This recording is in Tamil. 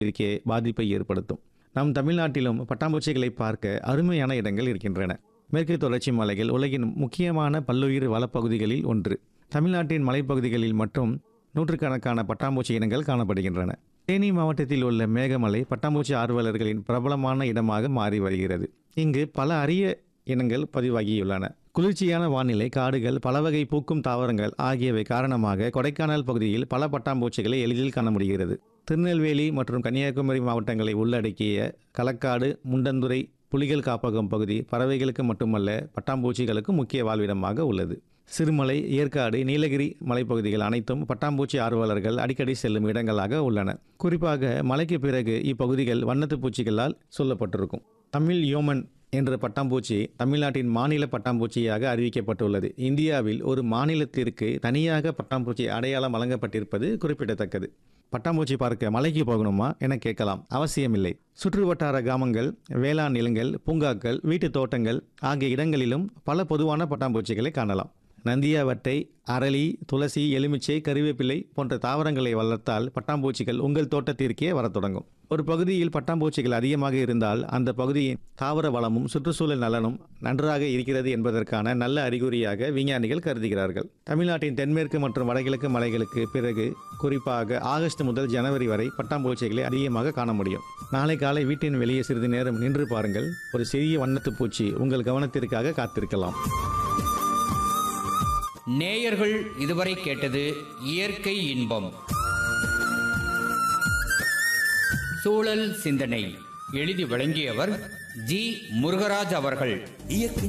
இருக்கே பாதிப்பை ஏற்படுத்தும் நம் தமிழ்நாட்டிலும் பட்டாம்பூச்சிகளை பார்க்க அருமையான இடங்கள் இருக்கின்றன மேற்கு தொடர்ச்சி மலைகள் உலகின் முக்கியமான பல்லுயிர் வளப்பகுதிகளில் ஒன்று தமிழ்நாட்டின் மலைப்பகுதிகளில் மட்டும் நூற்றுக்கணக்கான பட்டாம்பூச்சி இனங்கள் காணப்படுகின்றன தேனி மாவட்டத்தில் உள்ள மேகமலை பட்டாம்பூச்சி ஆர்வலர்களின் பிரபலமான இடமாக மாறி வருகிறது இங்கு பல அரிய இனங்கள் பதிவாகியுள்ளன குளிர்ச்சியான வானிலை காடுகள் பலவகை பூக்கும் தாவரங்கள் ஆகியவை காரணமாக கொடைக்கானல் பகுதியில் பல பட்டாம்பூச்சிகளை எளிதில் காண முடிகிறது திருநெல்வேலி மற்றும் கன்னியாகுமரி மாவட்டங்களை உள்ளடக்கிய களக்காடு முண்டந்துறை புலிகள் காப்பகம் பகுதி பறவைகளுக்கு மட்டுமல்ல பட்டாம்பூச்சிகளுக்கும் முக்கிய வாழ்விடமாக உள்ளது சிறுமலை ஏற்காடு நீலகிரி மலைப்பகுதிகள் அனைத்தும் பட்டாம்பூச்சி ஆர்வலர்கள் அடிக்கடி செல்லும் இடங்களாக உள்ளன குறிப்பாக மலைக்கு பிறகு இப்பகுதிகள் வண்ணத்துப் பூச்சிகளால் சொல்லப்பட்டிருக்கும் தமிழ் யோமன் என்ற பட்டாம்பூச்சி தமிழ்நாட்டின் மாநில பட்டாம்பூச்சியாக அறிவிக்கப்பட்டுள்ளது இந்தியாவில் ஒரு மாநிலத்திற்கு தனியாக பட்டாம்பூச்சி அடையாளம் வழங்கப்பட்டிருப்பது குறிப்பிடத்தக்கது பட்டாம்பூச்சி பார்க்க மலைக்கு போகணுமா என கேட்கலாம் அவசியமில்லை சுற்று வட்டார கிராமங்கள் வேளாண் நிலங்கள் பூங்காக்கள் வீட்டு தோட்டங்கள் ஆகிய இடங்களிலும் பல பொதுவான பட்டாம்பூச்சிகளை காணலாம் நந்தியாவட்டை அரளி துளசி எலுமிச்சை கறிவேப்பிலை போன்ற தாவரங்களை வளர்த்தால் பட்டாம்பூச்சிகள் உங்கள் தோட்டத்திற்கே வரத் தொடங்கும் ஒரு பகுதியில் பட்டாம்பூச்சிகள் அதிகமாக இருந்தால் அந்த பகுதியின் தாவர வளமும் சுற்றுச்சூழல் நலனும் நன்றாக இருக்கிறது என்பதற்கான நல்ல அறிகுறியாக விஞ்ஞானிகள் கருதுகிறார்கள் தமிழ்நாட்டின் தென்மேற்கு மற்றும் வடகிழக்கு மலைகளுக்கு பிறகு குறிப்பாக ஆகஸ்ட் முதல் ஜனவரி வரை பட்டாம்பூச்சிகளை அதிகமாக காண முடியும் நாளை காலை வீட்டின் வெளியே சிறிது நேரம் நின்று பாருங்கள் ஒரு சிறிய வண்ணத்துப் பூச்சி உங்கள் கவனத்திற்காக காத்திருக்கலாம் நேயர்கள் இதுவரை கேட்டது இயற்கை இன்பம் சூழல் சிந்தனை எழுதி வழங்கியவர் ஜி முருகராஜ் அவர்கள் இயற்கை